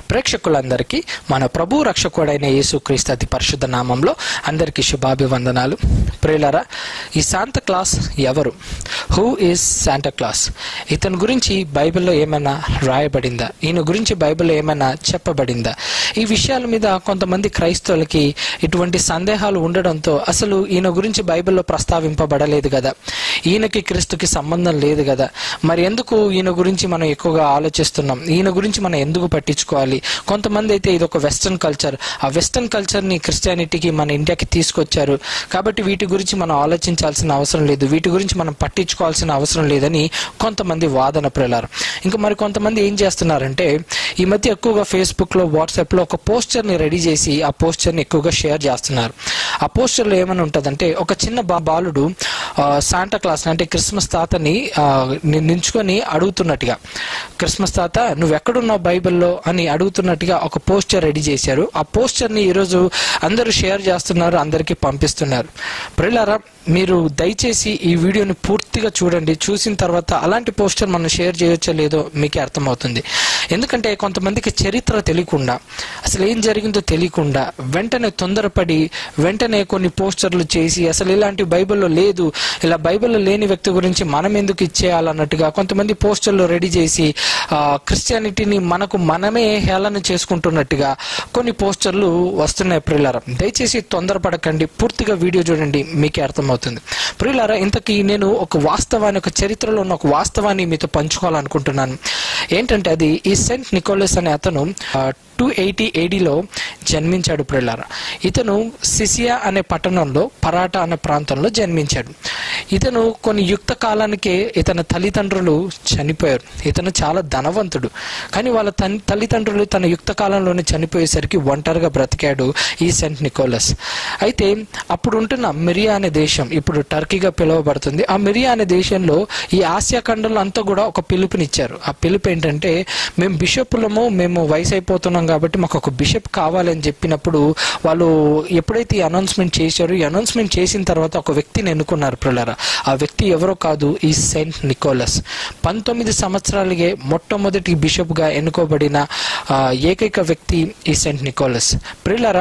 ప్రేక్షకులందరికీ మన ప్రభు రక్షకుడైన యేసుక్రీస్తు అతి పరిశుద్ధ నామంలో అందరికీ శుభాభివందనాలు ప్రియులరా ఈ శాంత క్లాస్ ఎవరు హూ ఈజ్ శాంటా క్లాస్ ఇతని గురించి బైబిల్లో ఏమైనా రాయబడిందా ఈయన గురించి బైబిల్లో ఏమైనా చెప్పబడిందా ఈ విషయాల మీద కొంతమంది క్రైస్తవులకి ఇటువంటి సందేహాలు ఉండడంతో అసలు ఈయన గురించి బైబిల్లో ప్రస్తావింపబడలేదు కదా ఈయనకి క్రీస్తుకి సంబంధం లేదు కదా మరి ఎందుకు ఈయన గురించి మనం ఎక్కువగా ఆలోచిస్తున్నాం ఈయన గురించి మనం ఎందుకు పట్టించుకోవాలి కొంతమంది అయితే ఇది ఒక వెస్ట్రన్ కల్చర్ ఆ వెస్ట్రన్ కల్చర్ని క్రిస్టియానిటీకి మన ఇండియాకి తీసుకొచ్చారు కాబట్టి వీటి గురించి మనం ఆలోచించాల్సిన అవసరం లేదు వీటి గురించి మనం పట్టించుకోవాల్సిన అవసరం లేదని కొంతమంది వాదన ప్రలారు ఇంకా మరి కొంతమంది ఏం చేస్తున్నారంటే ఈ మధ్య ఎక్కువగా ఫేస్బుక్లో వాట్సాప్లో ఒక పోస్టర్ని రెడీ చేసి ఆ పోస్టర్ని ఎక్కువగా షేర్ చేస్తున్నారు ఆ పోస్టర్లో ఏమని ఉంటుందంటే ఒక చిన్న బా బాలుడు ఆ, శాంటా క్లాస్ అంటే క్రిస్మస్ తాతని ఆ, ని- నించుకొని అడుగుతున్నట్టుగా క్రిస్మస్ తాత నువ్వు ఎక్కడున్నావు బైబిల్లో అని అడుగుతున్నట్టుగా ఒక పోస్టర్ రెడీ చేశారు ఆ పోస్టర్ని ఈరోజు అందరూ షేర్ చేస్తున్నారు అందరికీ పంపిస్తున్నారు ప్రిలారా మీరు దయచేసి ఈ వీడియోని పూర్తిగా చూడండి చూసిన తర్వాత అలాంటి పోస్టర్ మనం షేర్ చేయొచ్చో లేదో మీకే అర్థమవుతుంది ఎందుకంటే కొంతమందికి చరిత్ర తెలియకుండా అసలు ఏం జరిగిందో తెలియకుండా వెంటనే తొందరపడి వెంటనే కొన్ని పోస్టర్లు చేసి అసలు ఇలాంటి బైబిల్లో లేదు ఇలా బైబిల్లో లేని వ్యక్తి గురించి మనం ఎందుకు ఇచ్చేయాలన్నట్టుగా కొంతమంది పోస్టర్లు రెడీ చేసి ఆ, క్రిస్టియానిటీని మనకు మనమే హేళన చేసుకుంటున్నట్టుగా కొన్ని పోస్టర్లు వస్తున్నాయి ప్రియులారా దయచేసి తొందరపడకండి పూర్తిగా వీడియో చూడండి మీకే అర్థమవుతుంది ప్రియులారా ఇంతకీ నేను ఒక వాస్తవాన్ని ఒక చరిత్రలో ఉన్న ఒక వాస్తవాన్ని మీతో పంచుకోవాలనుకుంటున్నాను ఏంటంటే అది ఈ సెంట్ నికోలస్ అనే అతను టూ ఎయిటీ ఏడీలో జన్మించాడు ప్రియులారా ఇతను సిసియా అనే పట్టణంలో పరాటా అనే ప్రాంతంలో జన్మించాడు ఇతను కొన్ని యుక్త కాలానికే ఇతని తల్లిదండ్రులు చనిపోయారు ఇతను చాలా ధనవంతుడు కానీ వాళ్ళ తన్- తల్లిదండ్రులు తన యుక్త కాలంలోనే చనిపోయేసరికి ఒంటరిగా బ్రతికాడు ఈ సెంట్ నికోలస్ అయితే అప్పుడు ఉంటున్న మిరియా అనే దేశం ఇప్పుడు టర్కీగా పిలువబడుతుంది ఆ మిరియా అనే దేశంలో ఈ ఆసియా ఖండంలో అంతా కూడా ఒక పిలుపునిచ్చారు ఆ పిలుపు ఏంటంటే మేము బిషపులము మేము వయసు అయిపోతున్నాం కాబట్టి మాకు ఒక బిషప్ కావాలని చెప్పినప్పుడు వాళ్ళు ఎప్పుడైతే ఈ అనౌన్స్మెంట్ చేశారో ఈ అనౌన్స్మెంట్ చేసిన తర్వాత ఒక వ్యక్తిని ఎన్నుకున్నారు ప్రలారా ఆ వ్యక్తి ఎవరో కాదు ఈ సెయింట్ నికోలస్ పంతొమ్మిది సంవత్సరాలకే మొట్టమొదటి బిషప్గా ఎన్నుకోబడిన ఆ, ఏకైక వ్యక్తి ఈ సెయింట్ నికోలస్ ప్రిలారా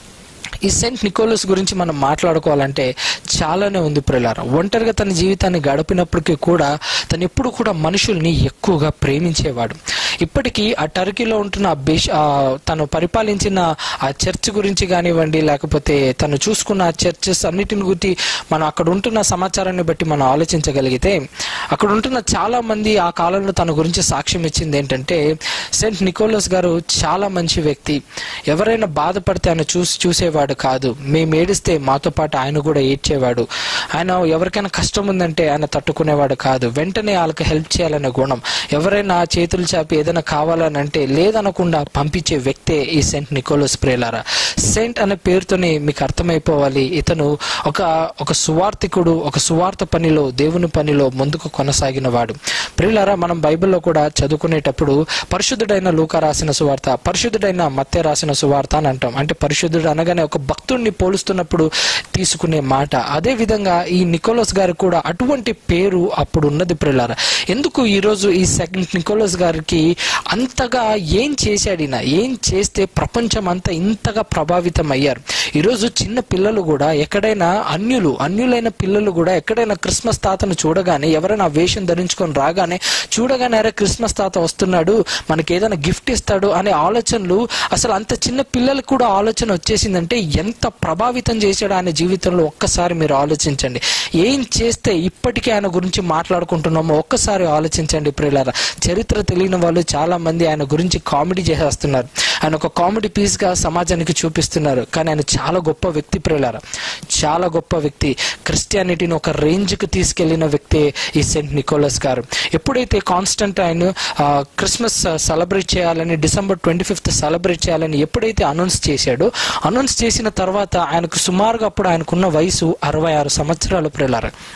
ఈ సెంట్ నికోలస్ గురించి మనం మాట్లాడుకోవాలంటే చాలానే ఉంది ప్రిలార ఒంటరిగా తన జీవితాన్ని గడిపినప్పటికీ కూడా తను ఎప్పుడు కూడా మనుషుల్ని ఎక్కువగా ప్రేమించేవాడు ఇప్పటికీ ఆ టర్కీలో ఉంటున్న ఆ బిష్ ఆ తను పరిపాలించిన ఆ చర్చ్ గురించి కానివ్వండి లేకపోతే తను చూసుకున్న ఆ చర్చెస్ అన్నిటిని గురించి మనం అక్కడ ఉంటున్న సమాచారాన్ని బట్టి మనం ఆలోచించగలిగితే అక్కడ ఉంటున్న చాలా మంది ఆ కాలంలో తన గురించి సాక్ష్యం ఇచ్చింది ఏంటంటే సెంట్ నికోలస్ గారు చాలా మంచి వ్యక్తి ఎవరైనా బాధపడితే ఆయన చూసి చూసేవాడు కాదు మేము ఏడిస్తే మాతో పాటు ఆయన కూడా ఏడ్చేవాడు ఆయన ఎవరికైనా కష్టం ఉందంటే ఆయన తట్టుకునేవాడు కాదు వెంటనే వాళ్ళకి హెల్ప్ చేయాలనే గుణం ఎవరైనా చేతులు చాపి ఏదైనా కావాలని అంటే లేదనకుండా పంపించే వ్యక్తే ఈ సెంట్ నికోలస్ ప్రేలారా సెంట్ అనే పేరుతోనే మీకు అర్థమైపోవాలి ఇతను ఒక ఒక సువార్థికుడు ఒక సువార్త పనిలో దేవుని పనిలో ముందుకు కొనసాగిన వాడు ప్రియులారా మనం బైబిల్లో కూడా చదువుకునేటప్పుడు పరిశుద్ధుడైన లూకా రాసిన సువార్త పరిశుద్ధుడైన మత్తే రాసిన సువార్త అని అంటాం అంటే పరిశుద్ధుడు అనగానే ఒక భక్తుడిని పోలుస్తున్నప్పుడు తీసుకునే మాట అదే విధంగా ఈ నికోలస్ గారికి కూడా అటువంటి పేరు అప్పుడు ఉన్నది ప్రియులారా ఎందుకు ఈరోజు ఈ సెకండ్ నికోలస్ గారికి అంతగా ఏం చేశాడు ఈయన ఏం చేస్తే ప్రపంచం అంతా ఇంతగా ప్రభావితం అయ్యారు ఈరోజు చిన్న పిల్లలు కూడా ఎక్కడైనా అన్యులు అన్యులైన పిల్లలు కూడా ఎక్కడైనా క్రిస్మస్ తాతను చూడగానే ఎవరైనా ఆ వేషం ధరించుకొని రాగానే చూడగానే అరే క్రిస్మస్ తాత వస్తున్నాడు మనకి ఏదైనా గిఫ్ట్ ఇస్తాడు అనే ఆలోచనలు అసలు అంత చిన్న పిల్లలకు కూడా ఆలోచన వచ్చేసిందంటే ఎంత ప్రభావితం చేశాడు ఆయన జీవితంలో ఒక్కసారి మీరు ఆలోచించండి ఏం చేస్తే ఇప్పటికీ ఆయన గురించి మాట్లాడుకుంటున్నామో ఒక్కసారి ఆలోచించండి ప్రియులారా చరిత్ర తెలియని వాళ్ళు చాలా మంది ఆయన గురించి కామెడీ చేసేస్తున్నారు ఆయన ఒక కామెడీ పీస్ గా సమాజానికి చూపిస్తున్నారు కానీ ఆయన చాలా గొప్ప వ్యక్తి ప్రియులారా చాలా గొప్ప వ్యక్తి క్రిస్టియానిటీని ఒక రేంజ్ కి తీసుకెళ్లిన వ్యక్తి ఈ సెంట్ నికోలస్ గారు ఎప్పుడైతే కాన్స్టెంట్ ఆయన ఆ, క్రిస్మస్ సెలబ్రేట్ చేయాలని డిసెంబర్ ట్వంటీ ఫిఫ్త్ సెలబ్రేట్ చేయాలని ఎప్పుడైతే అనౌన్స్ చేశాడో అనౌన్స్ చేసిన తర్వాత ఆయనకు సుమారుగా అప్పుడు ఆయనకున్న వయసు అరవై ఆరు సంవత్సరాలు ప్రియులారా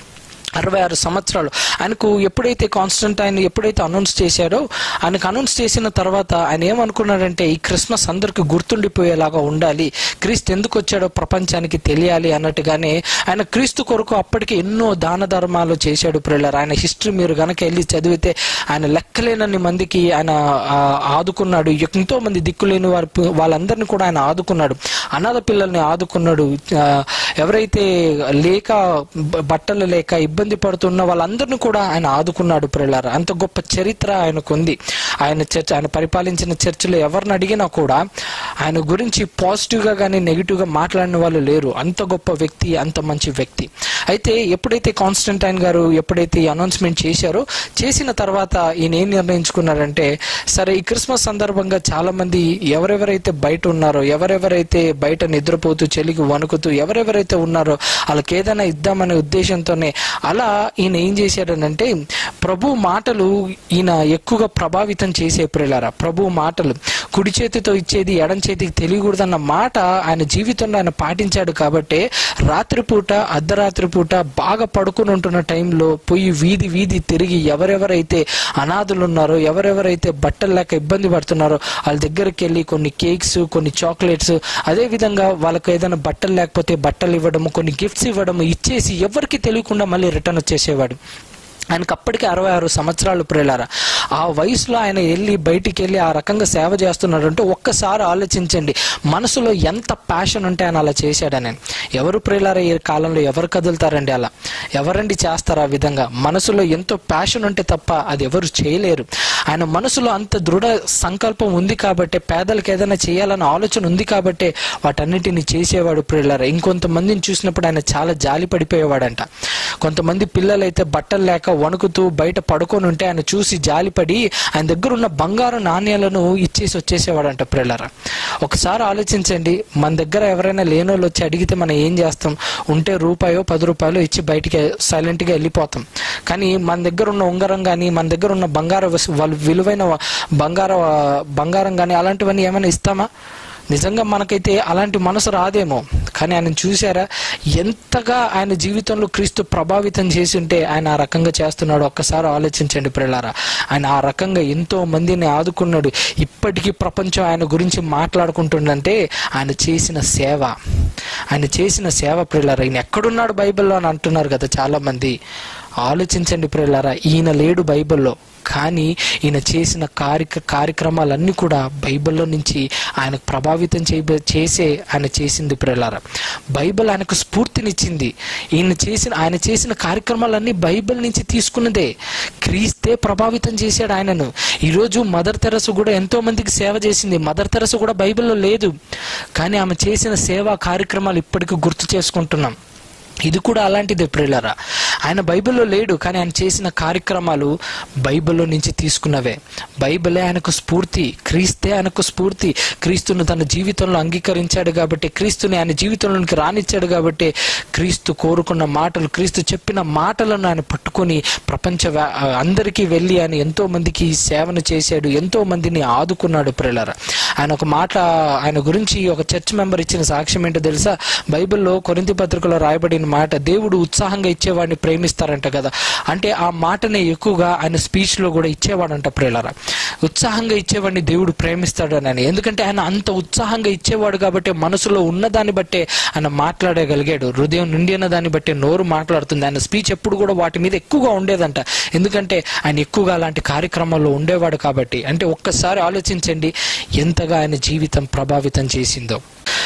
అరవై ఆరు సంవత్సరాలు ఆయనకు ఎప్పుడైతే కాన్స్టెంట్ ఆయన ఎప్పుడైతే అనౌన్స్ చేశాడో ఆయనకు అనౌన్స్ చేసిన తర్వాత ఆయన ఏమనుకున్నాడంటే ఈ క్రిస్మస్ అందరికి గుర్తుండిపోయేలాగా ఉండాలి క్రీస్తు ఎందుకు వచ్చాడో ప్రపంచానికి తెలియాలి అన్నట్టుగానే ఆయన క్రీస్తు కొరకు అప్పటికి ఎన్నో దాన ధర్మాలు చేశాడు ప్రిల్లర్ ఆయన హిస్టరీ మీరు గనక వెళ్ళి చదివితే ఆయన లెక్కలేనన్ని మందికి ఆయన ఆ, ఆదుకున్నాడు ఎంతో మంది దిక్కులేని వారి వాళ్ళందరినీ కూడా ఆయన ఆదుకున్నాడు అనాథ పిల్లల్ని ఆదుకున్నాడు ఆ, ఎవరైతే లేక బ- బట్టలు లేక ఇబ్బంది పడుతున్న వాళ్ళందరినీ కూడా ఆయన ఆదుకున్నాడు ప్రియులారా అంత గొప్ప చరిత్ర ఆయనకు ఉంది ఆయన చర్చ ఆయన పరిపాలించిన చర్చిలో ఎవరిని అడిగినా కూడా ఆయన గురించి పాజిటివ్గా కానీ నెగిటివ్గా మాట్లాడిన వాళ్ళు లేరు అంత గొప్ప వ్యక్తి అంత మంచి వ్యక్తి అయితే ఎప్పుడైతే కాన్స్టంటైన్ గారు ఎప్పుడైతే ఈ అనౌన్స్మెంట్ చేశారో చేసిన తర్వాత ఈయన ఏం నిర్ణయించుకున్నారంటే సరే ఈ క్రిస్మస్ సందర్భంగా చాలా మంది ఎవరెవరైతే బయట ఉన్నారో ఎవరెవరైతే బయట నిద్రపోతూ చలికి వణుకుతూ ఎవరెవరైతే ఉన్నారో వాళ్ళకి ఏదైనా ఇద్దామనే ఉద్దేశంతోనే అలా ఈయన ఏం చేశాడనంటే ప్రభు మాటలు ఈయన ఎక్కువగా ప్రభావితం చేసే ప్రియులారా ప్రభు మాటలు కుడి చేతితో ఇచ్చేది ఎడం చేతికి తెలియకూడదన్న మాట ఆయన జీవితంలో ఆయన పాటించాడు కాబట్టి రాత్రిపూట అర్ధరాత్రి పూట బాగా పడుకుని ఉంటున్న టైంలో పోయి వీధి వీధి తిరిగి ఎవరెవరైతే అనాథులు ఉన్నారో ఎవరెవరైతే బట్టలు లేక ఇబ్బంది పడుతున్నారో వాళ్ళ దగ్గరికి వెళ్ళి కొన్ని కేక్స్ కొన్ని చాక్లెట్స్ అదే విధంగా వాళ్ళకి ఏదైనా బట్టలు లేకపోతే బట్టలు ఇవ్వడము కొన్ని గిఫ్ట్స్ ఇవ్వడము ఇచ్చేసి ఎవరికి తెలియకుండా మళ్ళీ రిటర్న్ వచ్చేసేవాడు ఆయనకు అప్పటికే అరవై ఆరు సంవత్సరాలు ప్రియులారా ఆ వయసులో ఆయన వెళ్ళి బయటికి వెళ్ళి ఆ రకంగా సేవ చేస్తున్నాడంటే ఒక్కసారి ఆలోచించండి మనసులో ఎంత ప్యాషన్ ఉంటే ఆయన అలా చేశాడని ఎవరు ప్రియులారా ఈ కాలంలో ఎవరు కదులుతారండి అలా ఎవరండి చేస్తారు ఆ విధంగా మనసులో ఎంతో ప్యాషన్ ఉంటే తప్ప అది ఎవరు చేయలేరు ఆయన మనసులో అంత దృఢ సంకల్పం ఉంది కాబట్టి పేదలకు ఏదైనా చేయాలన్న ఆలోచన ఉంది కాబట్టి వాటన్నిటిని చేసేవాడు ప్రియులారా ఇంకొంతమందిని చూసినప్పుడు ఆయన చాలా జాలి పడిపోయేవాడంట కొంతమంది పిల్లలైతే బట్టలు లేక వణుకుతూ బయట పడుకొని ఉంటే ఆయన చూసి జాలిపడి ఆయన దగ్గర ఉన్న బంగారు నాణ్యాలను ఇచ్చేసి వచ్చేసేవాడంట ప్రియులారా ఒకసారి ఆలోచించండి మన దగ్గర ఎవరైనా లేనోళ్ళు వచ్చి అడిగితే మనం ఏం చేస్తాం ఉంటే రూపాయో పది రూపాయలు ఇచ్చి బయటికి సైలెంట్గా వెళ్ళిపోతాం కానీ మన దగ్గర ఉన్న ఉంగరం కానీ మన దగ్గర ఉన్న బంగార వస్తు- వాళ్ళు విలువైన బంగార బంగారం కానీ అలాంటివన్నీ ఏమైనా ఇస్తామా నిజంగా మనకైతే అలాంటి మనసు రాదేమో కానీ ఆయన చూసారా ఎంతగా ఆయన జీవితంలో క్రీస్తు ప్రభావితం చేసి ఉంటే ఆయన ఆ రకంగా చేస్తున్నాడు ఒక్కసారి ఆలోచించండి ప్రియులారా ఆయన ఆ రకంగా ఎంతో మందిని ఆదుకున్నాడు ఇప్పటికీ ప్రపంచం ఆయన గురించి మాట్లాడుకుంటుందంటే ఆయన చేసిన సేవ ఆయన చేసిన సేవ ప్రియులారా ఈయన ఎక్కడున్నాడు బైబిల్లో అని అంటున్నారు కదా చాలా మంది ఆలోచించండి ప్రియులారా ఈయన లేడు బైబిల్లో కానీ ఈయన చేసిన కార్య కార్యక్రమాలన్నీ కూడా బైబిల్లో నుంచి ఆయనకు ప్రభావితం చేయ చేసే ఆయన చేసింది ప్రియులారా బైబిల్ ఆయనకు స్ఫూర్తినిచ్చింది ఈయన చేసిన ఆయన చేసిన కార్యక్రమాలన్నీ బైబిల్ నుంచి తీసుకున్నదే క్రీస్తే ప్రభావితం చేశాడు ఆయనను ఈరోజు మదర్ తెరసు కూడా ఎంతో మందికి సేవ చేసింది మదర్ తెరసు కూడా బైబిల్లో లేదు కానీ ఆమె చేసిన సేవా కార్యక్రమాలు ఇప్పటికీ గుర్తు చేసుకుంటున్నాం ఇది కూడా అలాంటిదే ప్రియులరా ఆయన బైబిల్లో లేడు కానీ ఆయన చేసిన కార్యక్రమాలు బైబిల్లో నుంచి తీసుకున్నవే బైబిలే ఆయనకు స్ఫూర్తి క్రీస్తే ఆయనకు స్ఫూర్తి క్రీస్తును తన జీవితంలో అంగీకరించాడు కాబట్టి క్రీస్తుని ఆయన జీవితంలోనికి రానిచ్చాడు కాబట్టి క్రీస్తు కోరుకున్న మాటలు క్రీస్తు చెప్పిన మాటలను ఆయన పట్టుకొని ప్రపంచ వ్యా- అందరికీ వెళ్ళి ఆయన ఎంతో మందికి సేవను చేశాడు ఎంతో మందిని ఆదుకున్నాడు ప్రియులరా ఆయన ఒక మాట ఆయన గురించి ఒక చర్చ్ మెంబర్ ఇచ్చిన సాక్ష్యం ఏంటో తెలుసా బైబిల్లో కొరింతి పత్రికలో రాయబడిన మాట దేవుడు ఉత్సాహంగా ఇచ్చేవాడిని ప్రేమిస్తారంట కదా అంటే ఆ మాటనే ఎక్కువగా ఆయన స్పీచ్ లో కూడా ఇచ్చేవాడంట ప్రియులరా ఉత్సాహంగా ఇచ్చేవాడిని దేవుడు ప్రేమిస్తాడు అని ఎందుకంటే ఆయన అంత ఉత్సాహంగా ఇచ్చేవాడు కాబట్టి మనసులో ఉన్నదాన్ని బట్టే ఆయన మాట్లాడగలిగాడు హృదయం నిండిన దాన్ని బట్టి నోరు మాట్లాడుతుంది ఆయన స్పీచ్ ఎప్పుడు కూడా వాటి మీద ఎక్కువగా ఉండేదంట ఎందుకంటే ఆయన ఎక్కువగా అలాంటి కార్యక్రమాల్లో ఉండేవాడు కాబట్టి అంటే ఒక్కసారి ఆలోచించండి ఎంతగా ఆయన జీవితం ప్రభావితం చేసిందో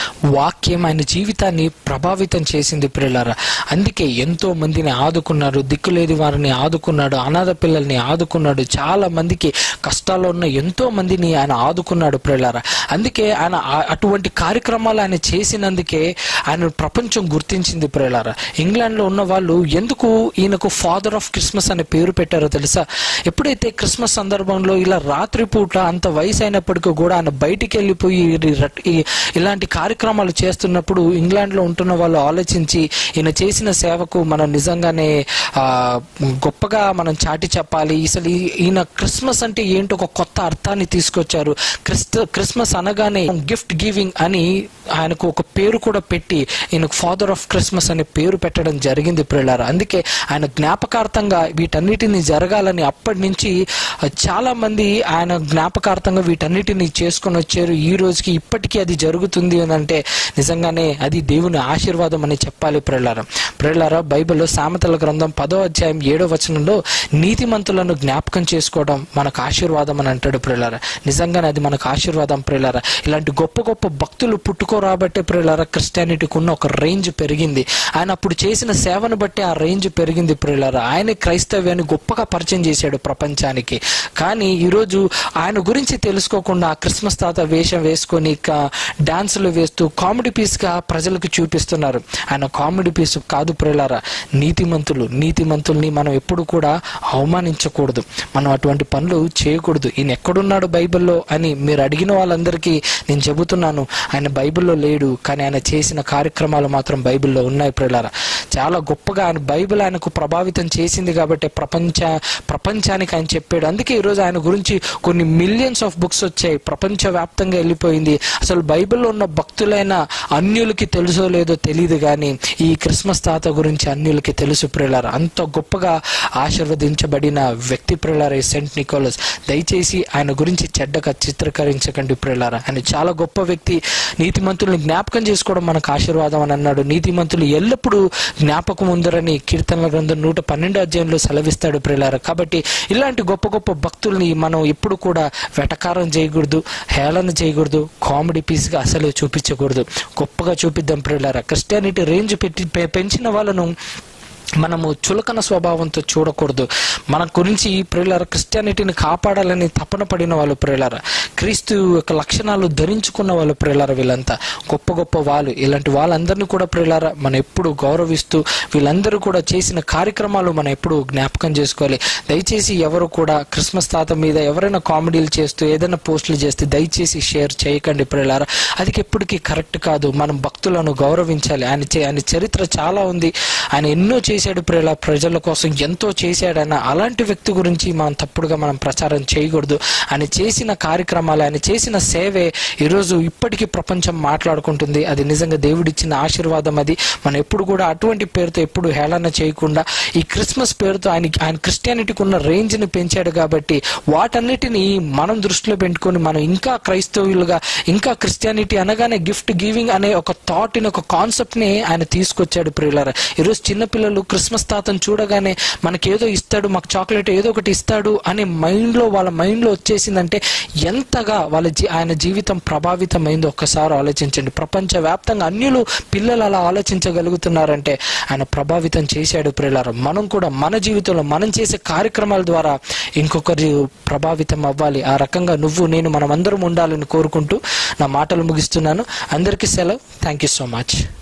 వాక్యం ఆయన జీవితాన్ని ప్రభావితం చేసింది పిల్లలారా అందుకే ఎంతో మందిని ఆదుకున్నారు దిక్కులేని వారిని ఆదుకున్నాడు అనాథ పిల్లల్ని ఆదుకున్నాడు చాలా మందికి కష్టాల్లో ఉన్న ఎంతో మందిని ఆయన ఆదుకున్నాడు పిల్లలారా అందుకే ఆయన ఆ- అటువంటి కార్యక్రమాలు ఆయన చేసినందుకే ఆయన ప్రపంచం గుర్తించింది ప్రియులారా ఇంగ్లాండ్లో ఉన్న వాళ్ళు ఎందుకు ఈయనకు ఫాదర్ ఆఫ్ క్రిస్మస్ అనే పేరు పెట్టారో తెలుసా ఎప్పుడైతే క్రిస్మస్ సందర్భంలో ఇలా రాత్రిపూట అంత వయసు అయినప్పటికీ కూడా ఆయన బయటికి వెళ్ళిపోయి ఈ రట్- ఈ- ఇలాంటి కార్య కార్యక్రమాలు చేస్తున్నప్పుడు ఇంగ్లాండ్లో ఉంటున్న వాళ్ళు ఆలోచించి ఈయన చేసిన సేవకు మనం నిజంగానే ఆ, గొప్పగా మనం చాటి చెప్పాలి అసలు ఈ- ఈయన క్రిస్మస్ అంటే ఏంటో ఒక కొత్త అర్థాన్ని తీసుకొచ్చారు క్రిస్త క్రిస్మస్ అనగానే గిఫ్ట్ గివింగ్ అని ఆయనకు ఒక పేరు కూడా పెట్టి ఈయనకు ఫాదర్ ఆఫ్ క్రిస్మస్ అనే పేరు పెట్టడం జరిగింది ప్రియులారా అందుకే ఆయన జ్ఞాపకార్థంగా వీటన్నిటిని జరగాలని అప్పటి నుంచి ఆ, చాలా మంది ఆయన జ్ఞాపకార్థంగా వీటన్నిటిని చేసుకొని వచ్చారు ఈ రోజుకి ఇప్పటికీ అది జరుగుతుంది అని అంటే నిజంగానే అది దేవుని ఆశీర్వాదం అని చెప్పాలి ప్రియులారా ప్రియులారా బైబిల్లో సామెతల గ్రంథం పదో అధ్యాయం ఏడో వచనంలో నీతిమంతులను జ్ఞాపకం చేసుకోవడం మనకు ఆశీర్వాదం అని అంటాడు ప్రియులారా నిజంగానే అది మనకు ఆశీర్వాదం ప్రియులారా ఇలాంటి గొప్ప గొప్ప భక్తులు పుట్టుకోరాబట్టే ప్రియులారా క్రిస్టియానిటీకి ఉన్న ఒక రేంజ్ పెరిగింది ఆయన అప్పుడు చేసిన సేవను బట్టి ఆ రేంజ్ పెరిగింది ప్రియులారా ఆయన క్రైస్తవ్యాన్ని గొప్పగా పరిచయం చేశాడు ప్రపంచానికి కానీ ఈరోజు ఆయన గురించి తెలుసుకోకుండా ఆ క్రిస్మస్ తాత వేషం వేసుకొని కా- డాన్సులు వేస్తూ కామెడీ పీస్గా ప్రజలకు చూపిస్తున్నారు ఆయన కామెడీ పీస్ కాదు ప్రియులారా నీతిమంతులు నీతిమంతుల్ని మనం ఎప్పుడు కూడా అవమానించకూడదు మనం అటువంటి పనులు చేయకూడదు ఈయన ఎక్కడున్నాడు బైబిల్లో అని మీరు అడిగిన వాళ్ళందరికీ నేను చెబుతున్నాను ఆయన బైబిల్లో లేడు కానీ ఆయన చేసిన కార్యక్రమాలు మాత్రం బైబిల్లో ఉన్నాయి ప్రియులారా చాలా గొప్పగా ఆయన బైబిల్ ఆయనకు ప్రభావితం చేసింది కాబట్టి ప్రపంచ ప్రపంచానికి ఆయన చెప్పాడు అందుకే ఈరోజు ఆయన గురించి కొన్ని మిలియన్స్ ఆఫ్ బుక్స్ వచ్చాయి ప్రపంచవ్యాప్తంగా వెళ్ళిపోయింది అసలు బైబిల్లో ఉన్న భక్తులైన అన్యులకి తెలుసో లేదో తెలియదు కానీ ఈ క్రిస్మస్ తాత గురించి అన్యులకి తెలుసు ప్రియులారా అంత గొప్పగా ఆశీర్వదించబడిన వ్యక్తి ప్రియులారా ఈ సెంట్ నికోలస్ దయచేసి ఆయన గురించి చెడ్డగా చిత్రీకరించకండి ప్రియులారా ఆయన చాలా గొప్ప వ్యక్తి నీతిమంతుల్ని జ్ఞాపకం చేసుకోవడం మనకు ఆశీర్వాదం అని అన్నాడు నీతిమంతులు ఎల్లప్పుడూ జ్ఞాపకం ఉందరని కీర్తనల గ్రంథం నూట పన్నెండు అధ్యాయంలో సెలవిస్తాడు ప్రియులారా కాబట్టి ఇలాంటి గొప్ప గొప్ప భక్తుల్ని మనం ఎప్పుడు కూడా వెటకారం చేయకూడదు హేళన చేయకూడదు కామెడీ పీస్గా అసలు చూపించకూడదు గొప్పగా చూపిద్దాం ప్రియులారా క్రిస్టియానిటీ రేంజ్ పెట్టి పె- పెంచిన వాళ్ళను మనము చులకన స్వభావంతో చూడకూడదు మన గురించి ప్రియులార క్రిస్టియానిటీని కాపాడాలని తపన పడిన వాళ్ళు ప్రియులార క్రీస్తు యొక్క లక్షణాలు ధరించుకున్న వాళ్ళు ప్రియులార వీళ్ళంతా గొప్ప గొప్ప వాళ్ళు ఇలాంటి వాళ్ళందరినీ కూడా ప్రియులార మనం ఎప్పుడు గౌరవిస్తూ వీళ్ళందరూ కూడా చేసిన కార్యక్రమాలు మనం ఎప్పుడు జ్ఞాపకం చేసుకోవాలి దయచేసి ఎవరు కూడా క్రిస్మస్ తాత మీద ఎవరైనా కామెడీలు చేస్తూ ఏదైనా పోస్టులు చేస్తే దయచేసి షేర్ చేయకండి ప్రియులార అది ఎప్పటికీ కరెక్ట్ కాదు మనం భక్తులను గౌరవించాలి ఆయన చే- ఆయన చరిత్ర చాలా ఉంది ఆయన ఎన్నో చేశాడు ప్రియుల ప్రజల కోసం ఎంతో చేశాడు ఆయన అలాంటి వ్యక్తి గురించి మనం తప్పుడుగా మనం ప్రచారం చేయకూడదు ఆయన చేసిన కార్యక్రమాలు ఆయన చేసిన సేవే ఈరోజు ఇప్పటికీ ప్రపంచం మాట్లాడుకుంటుంది అది నిజంగా దేవుడిచ్చిన ఆశీర్వాదం అది మనం ఎప్పుడు కూడా అటువంటి పేరుతో ఎప్పుడు హేళన చేయకుండా ఈ క్రిస్మస్ పేరుతో ఆయన ఆయన క్రిస్టియానిటీకి ఉన్న రేంజ్ని పెంచాడు కాబట్టి వాటన్నిటిని మనం దృష్టిలో పెట్టుకొని మనం ఇంకా క్రైస్తవులుగా ఇంకా క్రిస్టియానిటీ అనగానే గిఫ్ట్ గివింగ్ అనే ఒక థాట్ ఒక కాన్సెప్ట్ ని ఆయన తీసుకొచ్చాడు ప్రియులారా ఈరోజు చిన్నపిల్లలు క్రిస్మస్ తాతను చూడగానే మనకి ఏదో ఇస్తాడు మాకు చాక్లెట్ ఏదో ఒకటి ఇస్తాడు అనే మైండ్ లో వాళ్ళ మైండ్ లో వచ్చేసిందంటే ఎంతగా వాళ్ళ జీ ఆయన జీవితం ప్రభావితమైందో ఒక్కసారి ఆలోచించండి ప్రపంచ వ్యాప్తంగా అన్యులు పిల్లలు అలా ఆలోచించగలుగుతున్నారంటే ఆయన ప్రభావితం చేశాడు ప్రియులారా మనం కూడా మన జీవితంలో మనం చేసే కార్యక్రమాల ద్వారా ఇంకొకరి ప్రభావితం అవ్వాలి ఆ రకంగా నువ్వు నేను మనం అందరం ఉండాలని కోరుకుంటూ నా మాటలు ముగిస్తున్నాను అందరికీ సెలవు థ్యాంక్ యూ సో మచ్